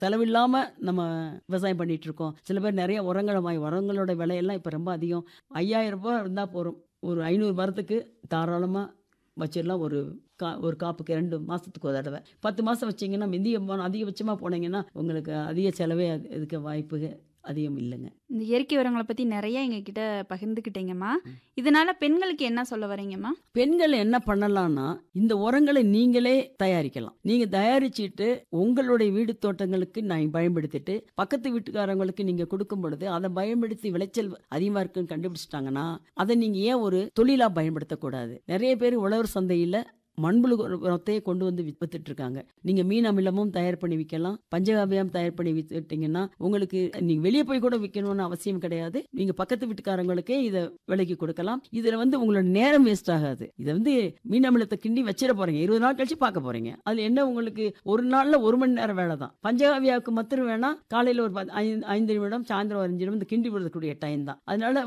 செலவில்லாம நம்ம விவசாயம் பண்ணிட்டு இருக்கோம் சில பேர் நிறைய உரங்களை வாங்கி உரங்களோட விலையெல்லாம் இப்போ ரொம்ப அதிகம் ஐயாயிரம் ரூபாய் இருந்தால் போதும் ஒரு ஐநூறு மரத்துக்கு தாராளமாக வச்சிடலாம் ஒரு கா ஒரு காப்புக்கு ரெண்டு மாதத்துக்கு ஒரு தடவை பத்து மாதம் வச்சிங்கன்னா மிந்திய அதிகபட்சமாக போனீங்கன்னா உங்களுக்கு அதிக செலவே அது- இதுக்கு வாய்ப்பு அதிகம் இல்லைங்க இந்த இயற்கை உரங்களை பற்றி நிறைய எங்ககிட்ட பகிர்ந்துக்கிட்டீங்கம்மா இதனால பெண்களுக்கு என்ன சொல்ல வரீங்கம்மா பெண்கள் என்ன பண்ணலாம்னா இந்த உரங்களை நீங்களே தயாரிக்கலாம் நீங்க தயாரிச்சிட்டு உங்களுடைய வீடு தோட்டங்களுக்கு நான் பயன்படுத்திட்டு பக்கத்து வீட்டுக்காரங்களுக்கு நீங்க கொடுக்கும் பொழுது அதை பயன்படுத்தி விளைச்சல் அதிகமா இருக்குன்னு கண்டுபிடிச்சிட்டாங்கன்னா அதை நீங்க ஏன் ஒரு தொழிலா பயன்படுத்தக்கூடாது நிறைய பேர் உழவர் சந்தையில மண்புழு உர- உரத்தையே கொண்டு வந்து வித்- வித்துட்டு இருக்காங்க நீங்க மீன் அமிலமும் தயார் பண்ணி விற்கலாம் பஞ்சகாவியம் தயார் பண்ணி வித்துட்டீங்கன்னா உங்களுக்கு நீங்க வெளியே போய் கூட விற்கணும்னு அவசியம் கிடையாது நீங்க பக்கத்து வீட்டுக்காரங்களுக்கே இதை விலைக்கு கொடுக்கலாம் இதுல வந்து உங்களோட நேரம் வேஸ்ட் ஆகாது இதை வந்து மீன் அமிலத்தை கிண்டி வச்சிட போறீங்க இருபது நாள் கழிச்சு பார்க்க போறீங்க அதுல என்ன உங்களுக்கு ஒரு நாள்ல ஒரு மணி நேரம் வேலை தான் பஞ்சகாவியாவுக்கு மாத்திரம் வேணா காலையில ஒரு பத்து- ஐந்து ஐந்து நிமிடம் சாயந்தரம் ஒரு அஞ்சு நிமிடம் இந்த கிண்டி விடுறதுக்குரிய டைம் தான் அதனால